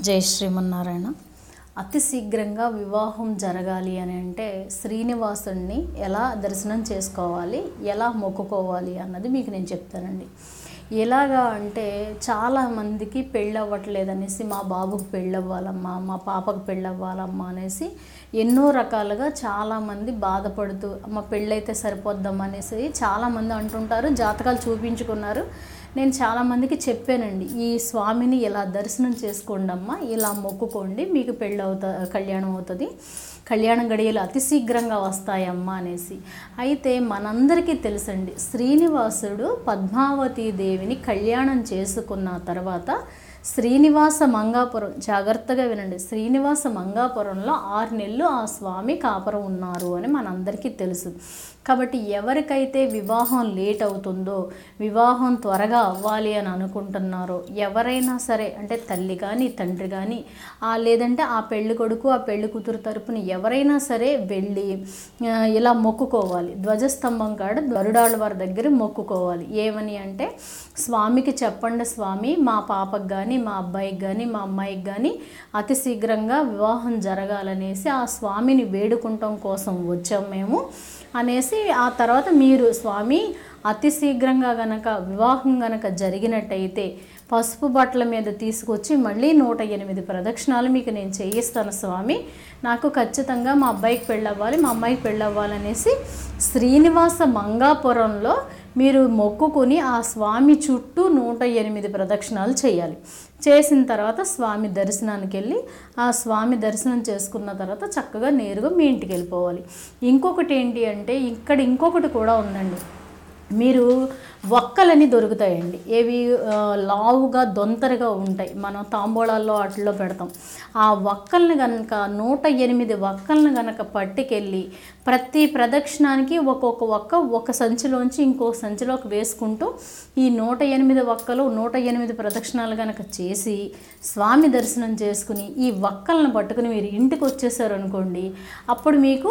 జై శ్రీమన్నారాయణ అతి శీఘ్రంగా వివాహం జరగాలి అని అంటే శ్రీనివాసుడిని ఎలా దర్శనం చేసుకోవాలి ఎలా మొక్కుకోవాలి అన్నది మీకు నేను చెప్తానండి ఎలాగా అంటే చాలామందికి పెళ్ళి అవ్వట్లేదనేసి మా బాబుకు పెళ్ళి అవ్వాలమ్మా మా పాపకు పెళ్ళి అవ్వాలమ్మా అనేసి ఎన్నో రకాలుగా చాలామంది బాధపడుతూ అమ్మ పెళ్ళైతే సరిపోద్దమ్మా అనేసి చాలామంది అంటుంటారు జాతకాలు చూపించుకున్నారు నేను చాలామందికి చెప్పానండి ఈ స్వామిని ఇలా దర్శనం చేసుకోండి అమ్మా ఇలా మొక్కుకోండి మీకు పెళ్ళి అవుతా కళ్యాణం అవుతుంది కళ్యాణం గడియలు అతి శీఘ్రంగా వస్తాయమ్మా అనేసి అయితే మనందరికీ తెలుసండి శ్రీనివాసుడు పద్మావతీ దేవిని కళ్యాణం చేసుకున్న తర్వాత శ్రీనివాస మంగాపురం జాగ్రత్తగా వినండి శ్రీనివాస మంగాపురంలో ఆరు నెలలు ఆ స్వామి కాపురం ఉన్నారు అని మనందరికీ తెలుసు కాబట్టి ఎవరికైతే వివాహం లేట్ అవుతుందో వివాహం త్వరగా అవ్వాలి అని అనుకుంటున్నారో ఎవరైనా సరే అంటే తల్లి కానీ తండ్రి కానీ ఆ లేదంటే ఆ పెళ్లి కొడుకు ఆ పెళ్లి కూతురు తరపున ఎవరైనా సరే వెళ్ళి ఆ, ఇలా మొక్కుకోవాలి ధ్వజస్తంభం కాడ గరుడాళ్ళ వారి దగ్గర మొక్కుకోవాలి ఏమని అంటే స్వామికి చెప్పండి స్వామి మా పాపకు కానీ మా అబ్బాయికి కానీ మా అమ్మాయికి కానీ అతి శీఘ్రంగా వివాహం జరగాలనేసి ఆ స్వామిని వేడుకుంటాం కోసం వచ్చాం మేము అనేసి ఆ తర్వాత మీరు స్వామి అతి శీఘ్రంగా గనక వివాహం గనక జరిగినట్టయితే పసుపు బట్టల మీద తీసుకొచ్చి మళ్ళీ నూట ఎనిమిది ప్రదక్షిణాలు మీకు నేను చేయిస్తాను స్వామి నాకు ఖచ్చితంగా మా అబ్బాయికి పెళ్ళవ్వాలి మా అమ్మాయికి పెళ్ళవ్వాలనేసి శ్రీనివాస మంగాపురంలో మీరు మొక్కుకుని ఆ స్వామి చుట్టూ నూట ఎనిమిది ప్రదక్షిణాలు చేయాలి చేసిన తర్వాత స్వామి దర్శనానికి వెళ్ళి ఆ స్వామి దర్శనం చేసుకున్న తర్వాత చక్కగా నేరుగా మీ ఇంటికి వెళ్ళిపోవాలి ఇంకొకటి ఏంటి అంటే ఇక్కడ ఇంకొకటి కూడా ఉందండి మీరు వక్కలని దొరుకుతాయండి ఏవి ఆ, లావుగా దొంతరగా ఉంటాయి మనం తాంబూలాల్లో వాటిల్లో పెడతాం ఆ వక్కల్ని కనుక నూట ఎనిమిది వక్కల్ని కనుక పట్టుకెళ్ళి ప్రతి ప్రదక్షిణానికి ఒక్కొక్క వక్క ఒక సంచిలోంచి ఇంకో సంచిలోకి వేసుకుంటూ ఈ నూట ఎనిమిది వక్కలు నూట ఎనిమిది ప్రదక్షిణాలు కనుక చేసి స్వామి దర్శనం చేసుకుని ఈ వక్కలను పట్టుకుని మీరు ఇంటికి వచ్చేసారు అనుకోండి అప్పుడు మీకు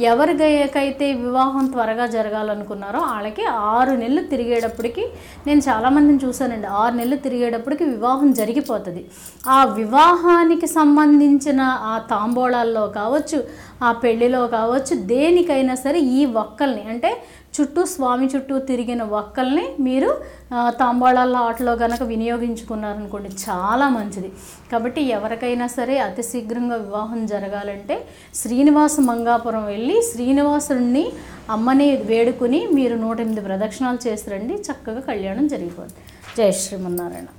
ఎవరికైతే వివాహం త్వరగా జరగాలనుకున్నారో వాళ్ళకి ఆరు నెలలు తిరిగేటప్పటికి నేను చాలామందిని చూశానండి ఆరు నెలలు తిరిగేటప్పటికి వివాహం జరిగిపోతుంది ఆ వివాహానికి సంబంధించిన ఆ తాంబూలాల్లో కావచ్చు ఆ పెళ్లిలో కావచ్చు దేనికైనా సరే ఈ వక్కల్ని అంటే చుట్టూ స్వామి చుట్టూ తిరిగిన వక్కల్ని మీరు ఆ, తాంబూలాల్లో ఆటలో కనుక వినియోగించుకున్నారనుకోండి చాలా మంచిది కాబట్టి ఎవరికైనా సరే అతి శీఘ్రంగా వివాహం జరగాలంటే శ్రీనివాస మంగాపురం వెళ్ళి శ్రీనివాసుడిని అమ్మని వేడుకుని మీరు నూట ఎనిమిది ప్రదక్షిణాలు చేసి రండి చక్కగా కళ్యాణం జరిగిపోద్ది జై శ్రీమన్నారాయణ